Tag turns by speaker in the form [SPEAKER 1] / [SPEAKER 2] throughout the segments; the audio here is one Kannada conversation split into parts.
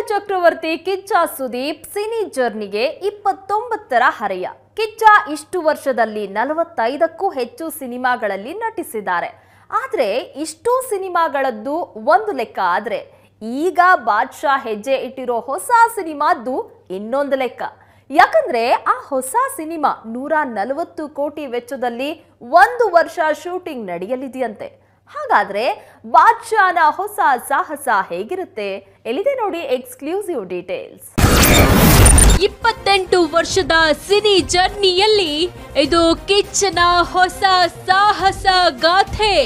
[SPEAKER 1] ಚಕ್ರವರ್ತಿ ಕಿಚ್ಚ ಸುದೀಪ್ ಸಿನಿ ಜರ್ನಿಗೆ ಇಪ್ಪತ್ತೊಂಬತ್ತರ ಹರೆಯ ಕಿಚ್ಚ ಇಷ್ಟು ವರ್ಷದಲ್ಲಿ ನಲವತ್ತೈದಕ್ಕೂ ಹೆಚ್ಚು ಸಿನಿಮಾಗಳಲ್ಲಿ ನಟಿಸಿದ್ದಾರೆ ಆದ್ರೆ ಇಷ್ಟು ಸಿನಿಮಾಗಳದ್ದು ಒಂದು ಲೆಕ್ಕ ಆದ್ರೆ ಈಗ ಬಾದ್ಶಾ ಹೆಜ್ಜೆ ಇಟ್ಟಿರೋ ಹೊಸ ಸಿನಿಮಾದ್ದು ಇನ್ನೊಂದು ಲೆಕ್ಕ ಯಾಕಂದ್ರೆ ಆ ಹೊಸ ಸಿನಿಮಾ ನೂರ ನಲವತ್ತು ಕೋಟಿ ವೆಚ್ಚದಲ್ಲಿ ಒಂದು ವರ್ಷ ಶೂಟಿಂಗ್ ನಡೆಯಲಿದೆಯಂತೆ ಹಾಗಾದ್ರೆ ಬಾದ್ಶಾನ ಹೊಸ ಸಾಹಸ ಹೇಗಿರುತ್ತೆ ಎಲ್ಲಿದೆ ನೋಡಿ ಎಕ್ಸ್ಕ್ಲೂಸಿವ್ ಡೀಟೇಲ್ಸ್
[SPEAKER 2] ಇಪ್ಪತ್ತೆಂಟು ವರ್ಷದ ಸಿನಿ ಜರ್ನಿಯಲ್ಲಿ ಇದು ಕಿಚ್ಚನ ಹೊಸ ಸಾಹಸ ಗಾಥೆ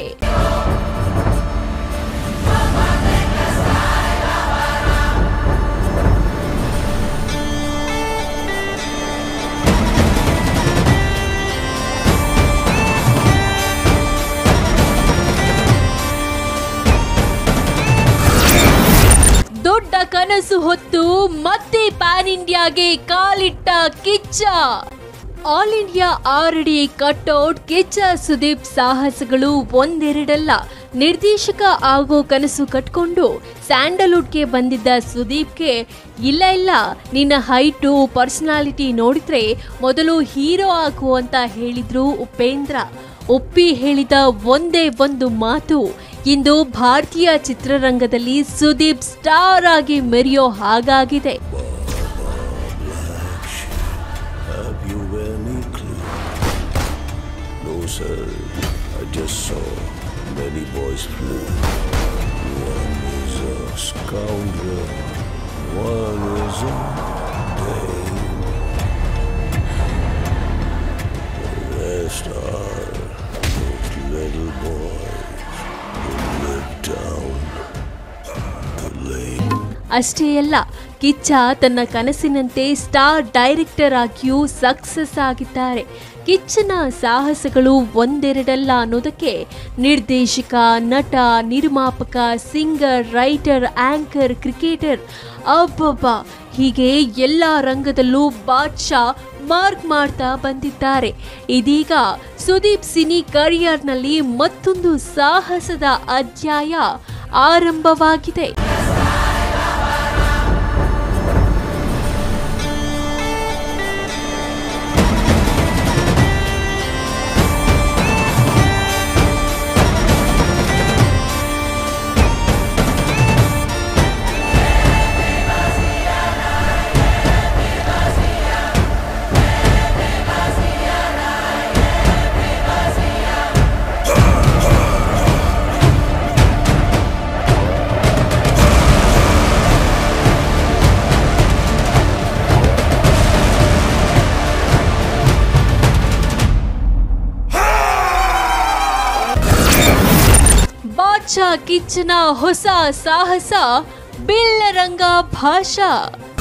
[SPEAKER 2] ದೊಡ್ಡ ಕನಸು ಹೊತ್ತು ಮತ್ತೆ ಪ್ಯಾನ್ ಇಂಡಿಯಾಗೆ ಕಾಲಿಟ್ಟ ಕಿಚ್ಚ ಆಲ್ ಇಂಡಿಯಾ ಆರ್ಡಿ ಕಟ್ಔಟ್ ಕಿಚ್ಚ ಸುದೀಪ್ ಸಾಹಸಗಳು ಒಂದೆರಡಲ್ಲ ನಿರ್ದೇಶಕ ಆಗೋ ಕನಸು ಕಟ್ಕೊಂಡು ಸ್ಯಾಂಡಲ್ವುಡ್ಗೆ ಬಂದಿದ್ದ ಸುದೀಪ್ಗೆ ಇಲ್ಲ ಇಲ್ಲ ನಿನ್ನ ಹೈಟು ಪರ್ಸನಾಲಿಟಿ ನೋಡಿದ್ರೆ ಮೊದಲು ಹೀರೋ ಆಗು ಅಂತ ಹೇಳಿದ್ರು ಉಪೇಂದ್ರ ಒಪ್ಪಿ ಹೇಳಿದ ಒಂದೇ ಒಂದು ಮಾತು ಇಂದು ಭಾರತೀಯ ಚಿತ್ರರಂಗದಲ್ಲಿ ಸುದೀಪ್ ಸ್ಟಾರ್ ಆಗಿ ಮೆರೆಯೋ ಹಾಗಾಗಿದೆ
[SPEAKER 3] Have you any clue? No, sir. I just saw many boys flew. One is a scoundrel. One is a dame. The rest are those little boys who live down the lane.
[SPEAKER 2] ಅಷ್ಟೇ ಅಲ್ಲ ಕಿಚ್ಚ ತನ್ನ ಕನಸಿನಂತೆ ಸ್ಟಾರ್ ಡೈರೆಕ್ಟರ್ ಆಗಿಯೂ ಸಕ್ಸಸ್ ಆಗಿದ್ದಾರೆ ಕಿಚ್ಚನ ಸಾಹಸಗಳು ಒಂದೆರಡಲ್ಲ ಅನ್ನೋದಕ್ಕೆ ನಿರ್ದೇಶಕ ನಟ ನಿರ್ಮಾಪಕ ಸಿಂಗರ್ ರೈಟರ್ ಆಂಕರ್ ಕ್ರಿಕೆಟರ್ ಅಬ್ಬಬ್ಬ ಹೀಗೆ ಎಲ್ಲ ರಂಗದಲ್ಲೂ ಬಾದ್ಶಾ ಮಾರ್ಕ್ ಮಾಡ್ತಾ ಬಂದಿದ್ದಾರೆ ಇದೀಗ ಸುದೀಪ್ ಸಿನಿ ಕರಿಯರ್ನಲ್ಲಿ ಮತ್ತೊಂದು ಸಾಹಸದ ಅಧ್ಯಾಯ ಆರಂಭವಾಗಿದೆ ಬಾದ್ಶಾ ಕಿಚ್ಚನ ಹೊಸ ಸಾಹಸ ಬಿಲ್ಲರಂಗ ಭಾಷಾ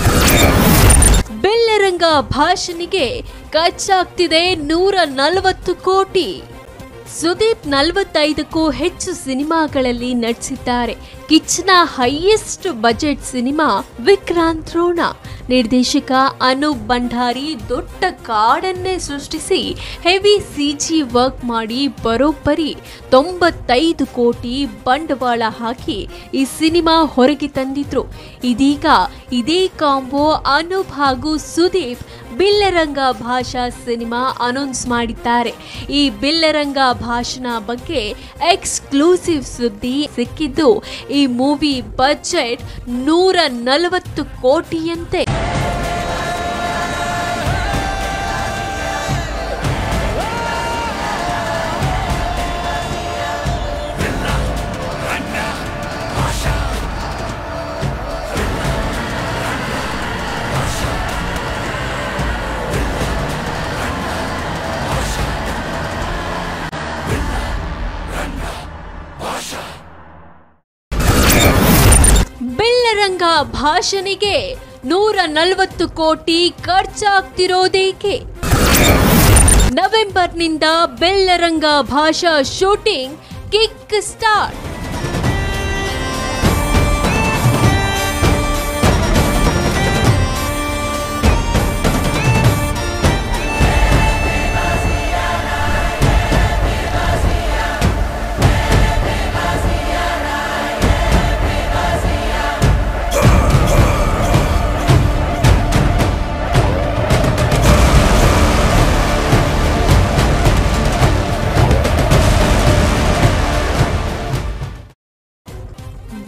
[SPEAKER 2] ಬೆಳ್ಳರಂಗ ಭಾಷನಿಗೆ ಖರ್ಚಾಗ್ತಿದೆ ನೂರ ನಲವತ್ತು ಕೋಟಿ ಸುದೀಪ್ ನಲವತ್ತೈದಕ್ಕೂ ಹೆಚ್ಚು ಸಿನಿಮಾಗಳಲ್ಲಿ ನಟಿಸಿದ್ದಾರೆ ಕಿಚ್ಚನ highest budget cinema Vikrant Rona ನಿರ್ದೇಶಕ ಅನೂಪ್ ಭಂಡಾರಿ ದೊಡ್ಡ ಕಾಡನ್ನೇ ಸೃಷ್ಟಿಸಿ ಹೆವಿ ಸಿಜಿ ವರ್ಕ್ ಮಾಡಿ ಬರೋಬ್ಬರಿ ತೊಂಬತ್ತೈದು ಕೋಟಿ ಬಂಡವಾಳ ಹಾಕಿ ಈ ಸಿನಿಮಾ ಹೊರಗೆ ತಂದಿದ್ರು ಇದೀಗ ಇದೇ ಕಾಂಬೋ ಅನೂಪ್ ಹಾಗೂ ಸುದೀಪ್ ಬಿಲ್ಲರಂಗ ಭಾಷಾ ಸಿನಿಮಾ ಅನೌನ್ಸ್ ಮಾಡಿದ್ದಾರೆ ಈ ಬಿಲ್ಲರಂಗ ಭಾಷಣ ಬಗ್ಗೆ ಎಕ್ಸ್ಕ್ಲೂಸಿವ್ ಸುದ್ದಿ ಸಿಕ್ಕಿದ್ದು ಈ ಮೂವಿ ಬಜೆಟ್ ನೂರ ನಲವತ್ತು ಕೋಟಿಯಂತೆ ಬೆಳ್ಳರಂಗ ಭಾಷಣಿಗೆ ನೂರ ನಲವತ್ತು ಕೋಟಿ ಖರ್ಚಾಗ್ತಿರೋದೇಕೆ ನವೆಂಬರ್ನಿಂದ ಬೆಳ್ಳರಂಗ ಭಾಷಾ ಶೂಟಿಂಗ್ ಕಿಕ್ ಸ್ಟಾರ್ಟ್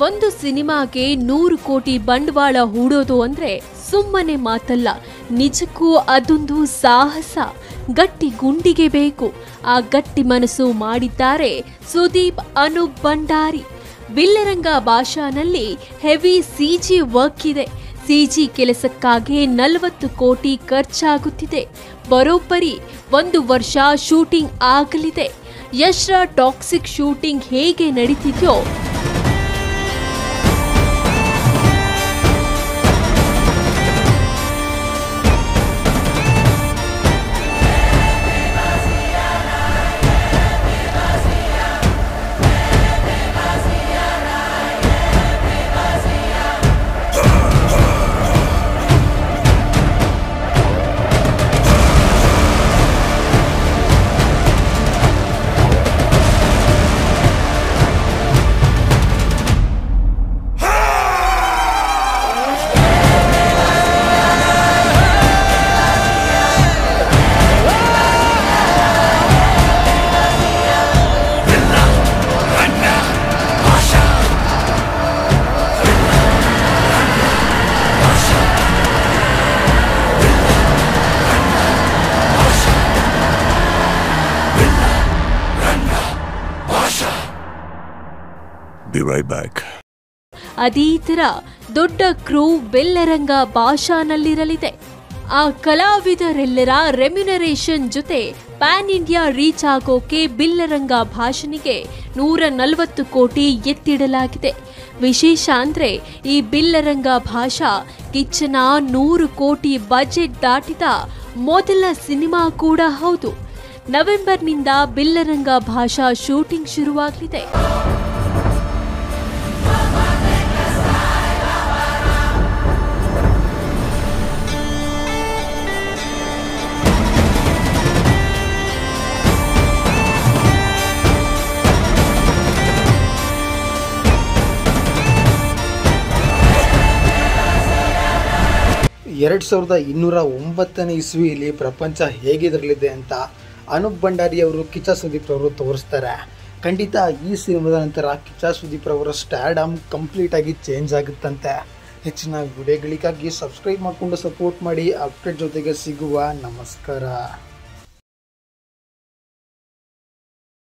[SPEAKER 2] ಒಂದು ಸಿನಿಮಾಗೆ ನೂರು ಕೋಟಿ ಬಂಡವಾಳ ಹೂಡೋದು ಅಂದ್ರೆ ಸುಮ್ಮನೆ ಮಾತಲ್ಲ ನಿಜಕ್ಕೂ ಅದೊಂದು ಸಾಹಸ ಗಟ್ಟಿ ಗುಂಡಿಗೆ ಬೇಕು ಆ ಗಟ್ಟಿ ಮನಸ್ಸು ಮಾಡಿದ್ದಾರೆ ಸುದೀಪ್ ಅನೂಪ್ ಭಂಡಾರಿ ಬಿಲ್ಲರಂಗ ಭಾಷಾನಲ್ಲಿ ಹೆವಿ ಸಿಜಿ ವರ್ಕ್ ಇದೆ ಸಿಜಿ ಕೆಲಸಕ್ಕಾಗಿ ನಲವತ್ತು ಕೋಟಿ ಖರ್ಚಾಗುತ್ತಿದೆ ಬರೋಬ್ಬರಿ ಒಂದು ವರ್ಷ ಶೂಟಿಂಗ್ ಆಗಲಿದೆ ಯಶ್ರ ಟಾಕ್ಸಿಕ್ ಶೂಟಿಂಗ್ ಹೇಗೆ ನಡೀತಿದೆಯೋ
[SPEAKER 3] Be right back.
[SPEAKER 2] ಅದೇ ಥರ ದೊಡ್ಡ ಕ್ರೂ ಬೆಲ್ಲರಂಗ ಭಾಷಾನಲ್ಲಿರಲಿದೆ ಆ ಕಲಾವಿದರೆಲ್ಲರ ರೆಮ್ಯುನರೇಷನ್ ಜೊತೆ ಪ್ಯಾನ್ ಇಂಡಿಯಾ ರೀಚ್ ಆಗೋಕೆ ಬಿಲ್ಲರಂಗ ಭಾಷಣಿಗೆ ನೂರ ನಲವತ್ತು ಕೋಟಿ ಎತ್ತಿಡಲಾಗಿದೆ ವಿಶೇಷ ಅಂದ್ರೆ ಈ ಬಿಲ್ಲರಂಗ ಭಾಷಾ ಕಿಚ್ಚನ ನೂರು ಕೋಟಿ ಬಜೆಟ್ ದಾಟಿದ ಮೊದಲ ಸಿನಿಮಾ ಕೂಡ ಹೌದು ನವೆಂಬರ್ನಿಂದ ಬಿಲ್ಲರಂಗ ಭಾಷಾ ಶೂಟಿಂಗ್ ಶುರುವಾಗಲಿದೆ
[SPEAKER 4] ಎರಡು ಸಾವಿರದ ಇನ್ನೂರ ಒಂಬತ್ತನೇ ಇಸ್ವಿಯಲ್ಲಿ ಪ್ರಪಂಚ ಹೇಗಿರಲಿದೆ ಅಂತ ಅನೂಪ್ ಭಂಡಾರಿ ಅವರು ಕಿಚ್ಚ ಸುದೀಪ್ ಅವರು ತೋರಿಸ್ತಾರೆ ಖಂಡಿತ ಈ ಸಿನಿಮಾದ ನಂತರ ಕಿಚ್ಚ ಸುದೀಪ್ ಅವರ ಸ್ಟ್ಯಾಡಮ್ ಕಂಪ್ಲೀಟಾಗಿ ಚೇಂಜ್ ಆಗುತ್ತಂತೆ ಹೆಚ್ಚಿನ ವಿಡಿಯೋಗಳಿಗಾಗಿ ಸಬ್ಸ್ಕ್ರೈಬ್ ಮಾಡಿಕೊಂಡು ಸಪೋರ್ಟ್ ಮಾಡಿ ಅಪ್ಡೇಟ್ ಜೊತೆಗೆ ಸಿಗುವ ನಮಸ್ಕಾರ